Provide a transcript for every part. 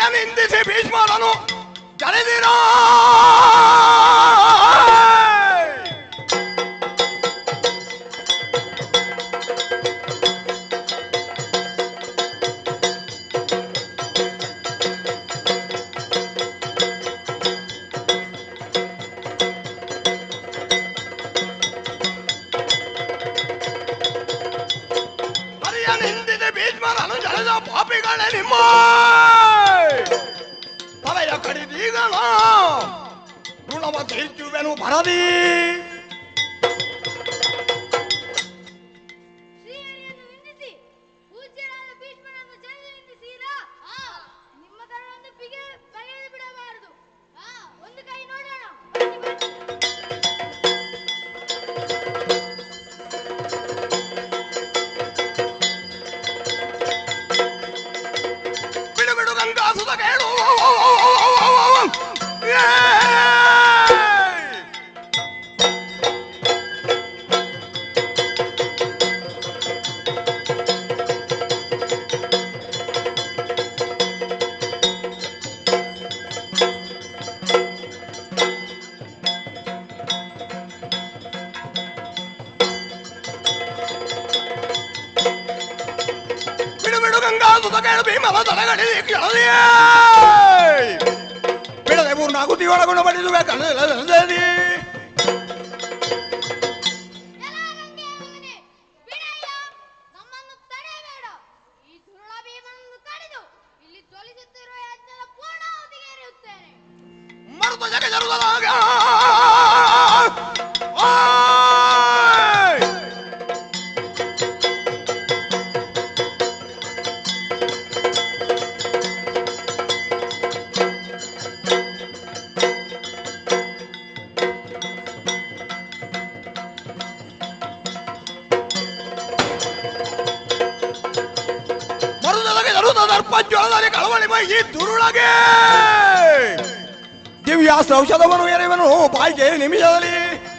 ಹರಿಯ ನಿಂದಿಸಿ ಭೀಷ್ಮರನು ಜನಿದಿರೋ ಹರಿಯ ನಿಂದಿಸಿ ಭೀಷ್ಮರನು ಜನಿದ ಪಾಪಿಗಳೇ ನಿಮ್ಮ ತಲೆಯ ಕಡಿದೀಗಲ ಋಣವ ತೀರ್ಚುವೆನು ಭರದಿ ಶ್ರೀಹರಿಯನ್ನು ನಿಂದಿಸಿ ಪೂಜ್ಯರಾದ ಭೀಷ್ಮನನ್ನು ಜನಿಸಿ ನಿಂದಿಸಿರಾ ನಿಮ್ಮ ಕರಳನ್ನು ಬಿಗೆ ಬಗೆದು ಬಿಡಬಾರದು ಒಂದು ಕೈ ನೋಡೋಣ ಬನ್ನಿ, ಬನ್ನಿ. ಬಿಡು ಬಿಡು ಗಂಗಾಸುತ ಕೇಳು ಏ! ಬಿಡು ಬಿಡು ಗಂಗಾಸುತ ಕೇಳು ಭೀಮನ ತಲೆಗಡಿ ಕೆಳದಿಯೇ ಬಿಡದೆ ಮೂರ್ನಾಲ್ಕು ಒಳಗೊಂಡು ಬಡಿದುವೆ ಕಣ್ಣಲ್ಲಿ ಎಲ್ಲ ಗಂಗೆಯ ಮಗನೇ, ಬಿಡಯ್ಯ, ನಮ್ಮನ್ನು ತಡೆಯಬೇಡ. ಈ ದುರುಳ ಭೀಮನನ್ನು ಕಡಿದು ಇಲ್ಲಿ ಜ್ವಲಿಸುತ್ತಿರುವ ಯಜ್ಞದ ಪೂರ್ಣಾಹುತಿಗೆ ಎರೆಯುತ್ತೇನೆ. ಮರುತ ಜಗ ಜರುಗಲಾಗ ಮರುದೊಳಗೆ ಜರುದ ದರ್ಪ ಜ್ವರದಲ್ಲಿ ಕಳವಳಿ ಮೈ ಈ ದುರುಳಗೆ ದಿವ್ಯಾಸ್ತ್ರ ಔಷಧವನ್ನು ಎರೆಯುವನು ಬಾಯಿಗೆ ನಿಮಿಷದಲ್ಲಿ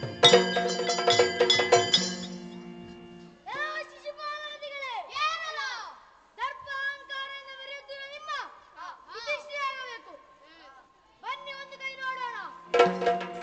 ಎಲ್ಲ ಶಿಶುಪಾಲನದಿಗಳೇ, ಏನಲ್ಲ? ದರ್ಪ ಅಹಂಕಾರದಿಂದ ಮೆರೆಯುತ್ತಿರುವ ನಿಮ್ಮ ಇತಿಶ್ರೀಯಾಗಬೇಕು. ಬನ್ನಿ ಒಂದು ಕೈ ನೋಡೋಣ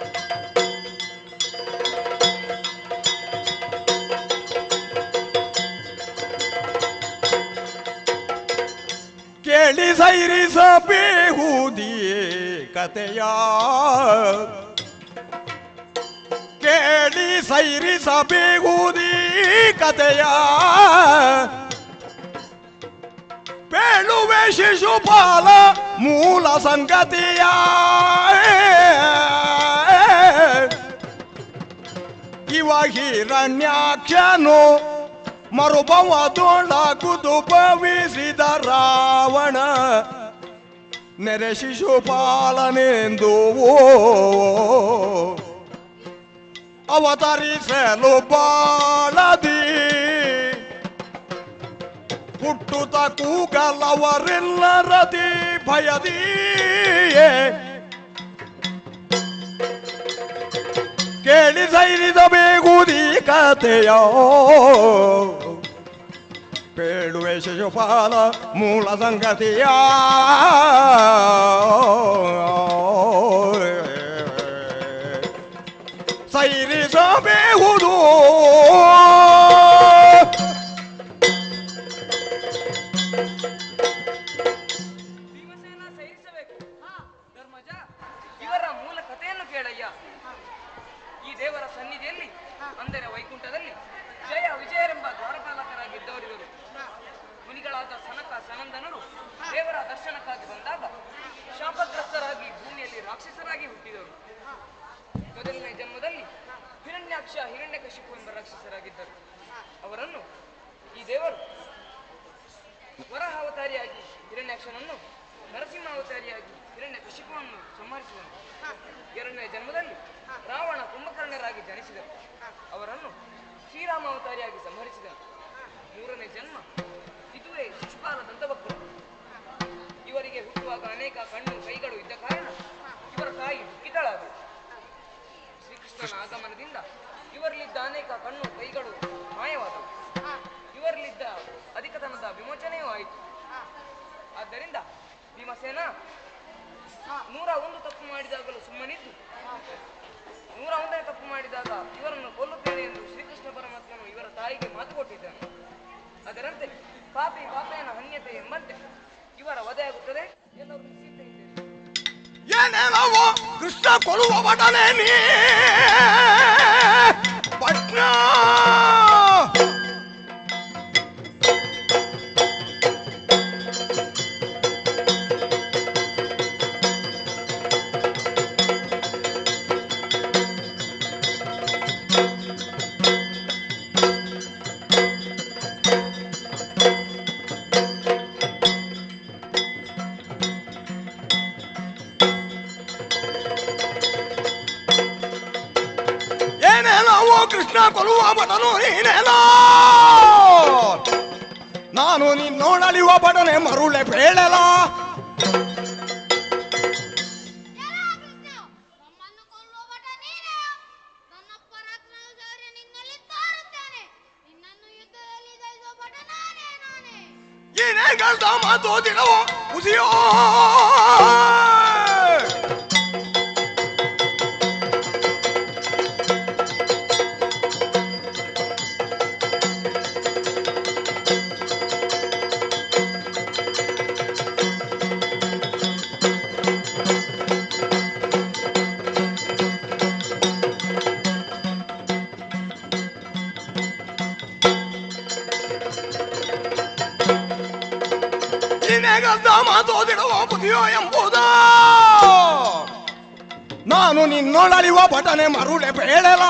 ಕೇಳಿ ಸೈರಿಸಬೇಹುದಿಯೇ ಕತೆಯ ಕೇಳಿ ಸೈರಿಸಬೇಹುದಿ ಕತೆಯ ಬೇಳುವೆ ಶಿಶುಪಾಲ ಮೂಲ ಸಂಗತಿಯ ಇವ ಹಿರಣ್ಯಾಕ್ಷನು ಮರುಭವದೊಳಗುದು ಭವಿಸಿದ ರಾವಣ ನೆರೆ ಶಿಶುಪಾಲನೆಂದು ಅವತರಿಸಲು ಬಾಳದಿ ಹುಟ್ಟುತ್ತ ಕೂಗಲವರೆಲ್ಲರದಿ ಭಯದಿಯೇ ಕೇಳಿ ಸೈರಿದ ಬೇಗುದಿ ಕಥೆಯೋ ಬೇಡುವೆ ಶಿಶುಪಾಲ ಮೂಲ ಸಂಗತಿಯ ಸೈರಿಸಬೇಹುದು ಭೀಮಸೇನ ಸೈರಿಸಬೇಕು ಧರ್ಮಜ ಇವರ ಮೂಲ ಕಥೆಯನ್ನು ಕೇಳಯ್ಯ ಈ ದೇವರ ಸನ್ನಿಧಿಯಲ್ಲಿ ಅಂದರೆ ವೈಕುಂಠದಲ್ಲಿ ಜಯ ವಿಜಯರೆಂಬ ದ್ವಾರಪಾಲಕರಾಗಿದ್ದವರಿವರು ಮುನಿಗಳಾದ ಸನಕ ಸನಂದನರು ದೇವರ ದರ್ಶನಕ್ಕಾಗಿ ಬಂದಾಗ ಶಾಪಗ್ರಸ್ತರಾಗಿ ಭೂಮಿಯಲ್ಲಿ ರಾಕ್ಷಸರಾಗಿ ಹುಟ್ಟಿದರು ಮೊದಲನೇ ಜನ್ಮದಲ್ಲಿ ಹಿರಣ್ಯಾಕ್ಷ ಹಿರಣ್ಯಕಶಿಪು ಎಂಬ ರಾಕ್ಷಸರಾಗಿದ್ದರು ಅವರನ್ನು ಈ ದೇವರು ವರಹ ಅವತಾರಿಯಾಗಿ ಹಿರಣ್ಯಾಕ್ಷನನ್ನು ನರಸಿಂಹ ಅವತಾರಿಯಾಗಿ ಹಿರಣ್ಯ ಕಶಿಪುವನ್ನು ಸಂಹರಿಸುವನು ಎರಡನೇ ಜನ್ಮದಲ್ಲಿ ರಾವಣ ಕುಂಭಕರ್ಣರಾಗಿ ಜನಿಸಿದರು ಅವರನ್ನು ಶ್ರೀರಾಮ ಅವತಾರಿಯಾಗಿ ಸಂಹರಿಸಿದನು ಮೂರನೇ ಜನ್ಮ ಇದುವೇ ಶಿಶುಪಾಲ ದಂತಭಕ್ತರು ಇವರಿಗೆ ಹುಟ್ಟುವಾಗ ಅನೇಕ ಕಣ್ಣು ಕೈಗಳು ಇದ್ದ ಕಾರಣ ಇವರ ತಾಯಿ ದುಃಖಿತಳಾದಳು ಶ್ರೀಕೃಷ್ಣನ ಆಗಮನದಿಂದ ಇವರಲ್ಲಿದ್ದ ಅನೇಕ ಕಣ್ಣು ಕೈಗಳು ಮಾಯವಾದವು ಇವರಲ್ಲಿದ್ದ ಅಧಿಕತನದ ವಿಮೋಚನೆಯೂ ಆಯಿತು ಆದ್ದರಿಂದ ನೂರ ಒಂದು ತಪ್ಪು ಮಾಡಿದಾಗಲೂ ಸುಮ್ಮನಿದ್ದು ನೂರ ಒಂದನೇ ತಪ್ಪು ಮಾಡಿದಾಗ ಇವರನ್ನು ಕೊಲ್ಲುತ್ತೇನೆ ಎಂದು ಶ್ರೀಕೃಷ್ಣ ಪರಮಾತ್ಮನು ಇವರ ತಾಯಿಗೆ ಮಾತು ಕೊಟ್ಟಿದ್ದಾನೆ ಅದರಂತೆ ಪಾಪಿ ಪಾಪೆಯನ ಹನ್ಯತೆ ಎಂಬಂತೆ ಇವರ ವಧೆಯಾಗುತ್ತದೆ ಎಲ್ಲರೂ ಸೀತೆ ಇದ್ದೇವೆ ಏನೇನವೋ ಕೃಷ್ಣ ಕೊಲ್ಲುವ ಬಟನೆ ನೀ ಪಟ್ನ ಏನೇನವೋ ಕೃಷ್ಣ ಕೊಲ್ಲುವ ಬಟನು ನೀನೇನೋ ನಾನು ನಿನ್ನೋಡಲಿಯುವ ಬಟನೆ ಮರುಳೆ ಬೇಳಲ ಎಲ್ಲ ಕೃಷ್ಣ ನಮ್ಮನ್ನು ಕೊಲ್ಲುವ ಭಟ ನೀನೇ ನನ್ನ ಪರಾಕ್ರಮ ಶೌರ್ಯ ನಿನ್ನಲ್ಲಿ ತೋರುತ್ತೇನೆ ನಿನ್ನನ್ನು ಯುದ್ಧದಲ್ಲಿ ಜಯಿಸುವ ಭಟ ನಾನೇ ನಾನೇ ಏನೇ ಗಲ್ದ ಮಾತು ದಿನವೋ ಮುಸಿಯೋ ಏನೇ ಗಲ್ದ ಮಾತು ದಿನವೋ ಮುಸಿಯೋ ಎಂಬುದ ನಾನು ನಿನ್ನೊಳಲಿಯುವ ಬಟನೆ ಮರುಳೆ ಬೇಳಲ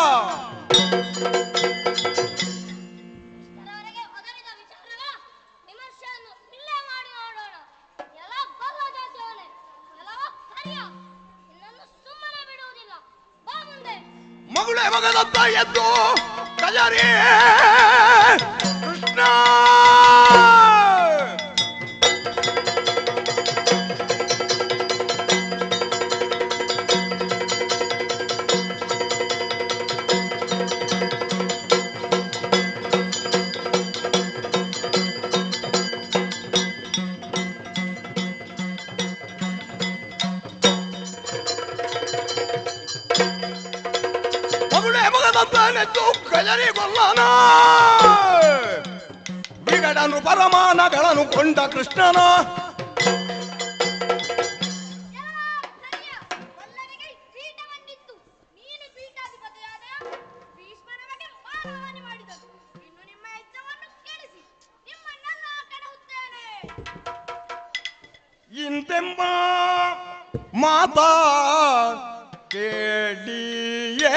ಇಷ್ಟರವರೆಗೆ ಒದರಿದ ವಿಚಾರಗಳ ವಿಮರ್ಶೆಯನ್ನು ಇಲ್ಲೇ ಮಾಡಿ ನೋಡೋಣ ಎಲ್ಲ ಬಲ್ಲ ಜಾತಿಯವನೇ ಎಲ್ಲವ ಸರಿಯ ನಿನ್ನನ್ನು ಸುಮ್ಮನೆ ಬಿಡುವುದಿಲ್ಲ ಬಾ ಮುಂದೆ ಮಗುಳೆ ಮಗದತ್ತ ಎದ್ದು ಕಜರಿ ಕೃಷ್ಣ ಮಗುಳೆ ಮಗದತ್ತ ನೆದ್ದು ಕಜರಿ ಕೊಲ್ಲನ ವಿಗಡನು ಪರಮಾನಗಳನ್ನು ಕೊಂಡ ಕೃಷ್ಣನ ಎಲ್ಲ ಸರಿಯ ವಲ್ಲವಿಗೆ ಪೀಠವನ್ನಿತ್ತು ನೀನು ಪೀಠಾಧಿಪತಿಯಾದ ಭೀಷ್ಮನ ಬಗ್ಗೆ ಮಾನಹಾನಿ ಮಾಡಿದನು ಇನ್ನು ನಿಮ್ಮ ಯಜ್ಞವನ್ನು ಕೆಡಿಸಿ ನಿಮ್ಮನ್ನೆಲ್ಲ ಕೆಡಹುತ್ತೇನೆ ಇಂತೆಂಬ ಮಾತಾ ಕೇಳಿಯೇ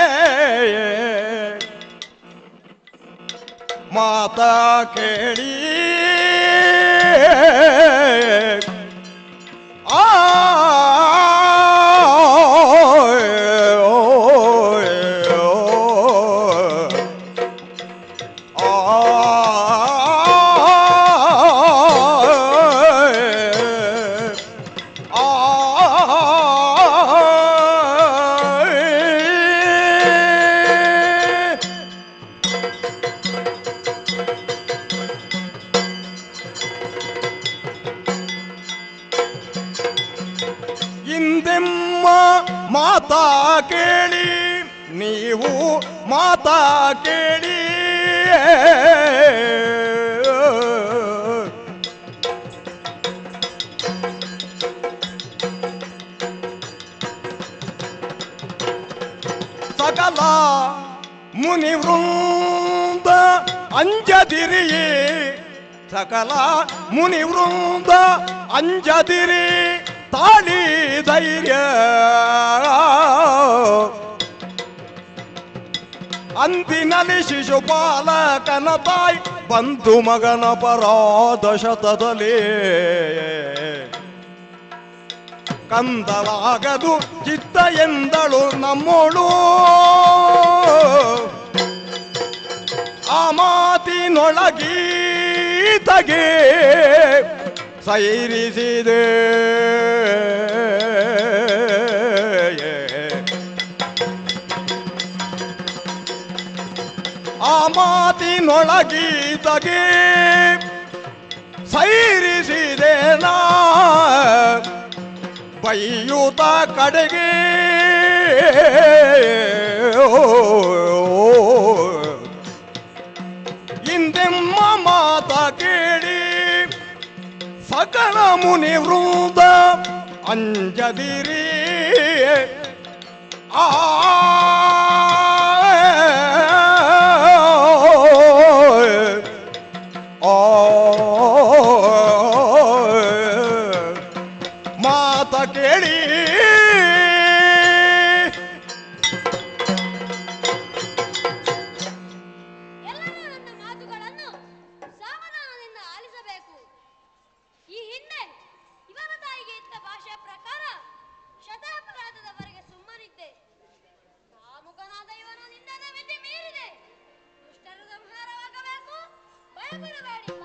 ಮಾತಾ ಕೇಳಿ ಆ ಹಿಂದೆಮ್ಮ ಮಾತಾ ಕೇಳಿ ನೀವು ಮಾತಾ ಕೇಳಿ ಸಕಲ ಮುನಿವೃಂದ ಅಂಜದಿರಿ ಸಕಲ ಮುನಿವೃಂದ ಅಂಜದಿರಿ ತಾಳಿ ಧೈರ್ಯ ಅಂದಿನಲ್ಲಿ ಶಿಶುಪಾಲಕನ ತಾಯಿ ಬಂಧು ಮಗನ ಪರಾದ ಶತದಲ್ಲಿ ಕಂದಲಾಗದು ಚಿತ್ತ ಎಂದಳು ನಮ್ಮೋಳು ಆ ಮಾತಿನೊಳಗೀತಗೆ ಸೈರಿಸಿದೆ ಆ ಮಾತಿನೊಳಗೀತಗೆ ಸೈರಿಸಿದೆ ನಾ ಬೈಯೂತ ಕಡೆಗೆ ಹಿಂದೆಮ್ಮ ಮಾತ ಕೇಳಿ ಸಕಲ ಮುನಿ ವೃಂದ ಅಂಜದಿರಿ ಆ ಆ ಮಾತ ಕೇಳಿ ಎಲ್ಲರೂ ನನ್ನ ಮಾತುಗಳನ್ನು ಸಾವಧಾನದಿಂದ ಆಲಿಸಬೇಕು ಈ ಹಿಂದೆ ಇವನ ತಾಯಿಗೆ ಇದ್ದ ಭಾಷೆಯ ಪ್ರಕಾರ ಶತಾಪರಾಧದವರೆಗೆ ಸುಮ್ಮನಿದ್ದೆ ಕಾಮುಕನಾದ ಇವನು ನಿಂದದ ಮಿತಿ ಮೀರಿದೆ ದುಷ್ಟರು ಸಂಹಾರವಾಗಬೇಕು ಭಯಪಡಬೇಡಿ